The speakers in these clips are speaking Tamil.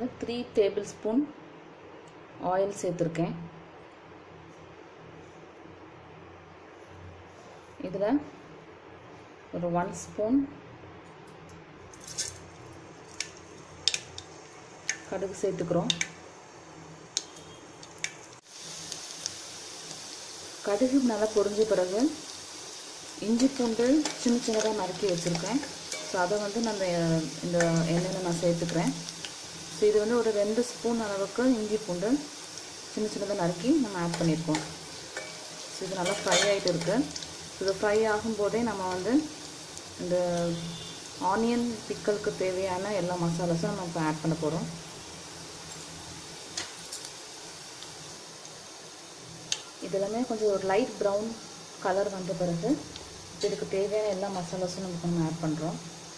வந்து த்ரீ டேபிள் ஸ்பூன் ஆயில் சேர்த்துருக்கேன் இதில் ஒரு ஒன் ஸ்பூன் கடுகு சேர்த்துக்கிறோம் கடுகு நல்லா பொரிஞ்ச பிறகு இஞ்சி பூண்டு சின்ன சின்னதாக நறுக்கி வச்சுருக்கேன் ஸோ அதை வந்து நம்ம இந்த எண்ணெயில் நான் சேர்த்துக்கிறேன் ஸோ இது வந்து ஒரு ரெண்டு ஸ்பூன் அளவுக்கு இஞ்சி பூண்டு சின்ன சின்னதாக நறுக்கி நம்ம ஆட் பண்ணியிருக்கோம் ஸோ இது நல்லா ஃப்ரை ஆகிட்டு இருக்குது இது ஃப்ரை ஆகும்போதே நம்ம வந்து இந்த ஆனியன் பிக்கலுக்கு தேவையான எல்லா மசாலாஸும் நம்ம இப்போ ஆட் பண்ண போகிறோம் இதெல்லாமே கொஞ்சம் ஒரு லைட் ப்ரௌன் கலர் வந்த பிறகு இதுக்கு தேவையான எல்லா மசாலாஸும் நமக்கு நம்ம ஆட் பண்ணுறோம்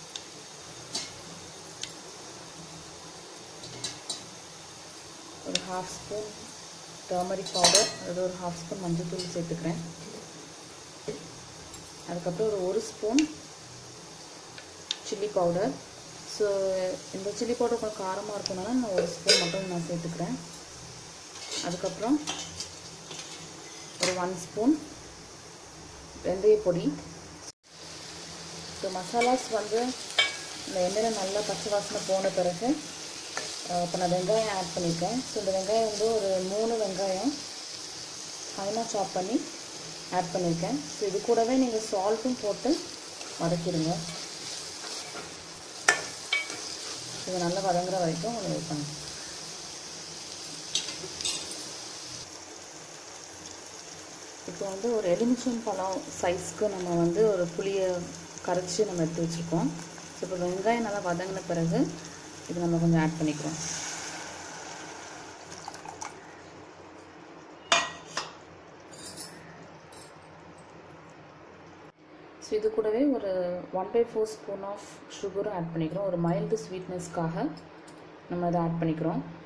ஒரு ஹாஃப் ஸ்பூன் டர்மரிக் பவுடர் அது ஒரு ஹாஃப் ஸ்பூன் மஞ்சள் தூள் சேர்த்துக்கிறேன் அதுக்கப்புறம் ஒரு ஒரு ஸ்பூன் சில்லி பவுடர் ஸோ இந்த சில்லி பவுடர் கொஞ்சம் காரமாக இருக்கணும்னா நான் ஒரு ஸ்பூன் மட்டும் நான் சேர்த்துக்கிறேன் அதுக்கப்புறம் ஒரு ஒன் ஸ்பூன் வெந்தய பொடி ஸோ மசாலாஸ் வந்து இந்த எண்ணெயில் நல்லா பச்சை வாசனை போன பிறகு இப்போ நான் வெங்காயம் ஆட் பண்ணியிருக்கேன் ஸோ இந்த வெங்காயம் வந்து ஒரு மூணு வெங்காயம் ஃபைனாக சாப் பண்ணி ஆட் பண்ணியிருக்கேன் ஸோ இது கூடவே நீங்கள் சால்ட்டும் போட்டு வதக்கிடுங்க இது நல்லா வதங்குற வரைக்கும் வெயிட் பண்ணுங்க இப்போ வந்து ஒரு எலுமிச்சம் பழம் சைஸ்க்கு நம்ம வந்து ஒரு புளியை கரைச்சி நம்ம எடுத்து வச்சுருக்கோம் ஸோ இப்போ வெங்காயம் நல்லா வதங்கின பிறகு இது நம்ம கொஞ்சம் ஆட் பண்ணிக்கிறோம் ஸோ இது கூடவே ஒரு one by four spoon of சுகரும் ஆட் பண்ணிக்கிறோம் ஒரு மைல்டு ஸ்வீட்னஸ்க்காக நம்ம இதை ஆட் பண்ணிக்கிறோம்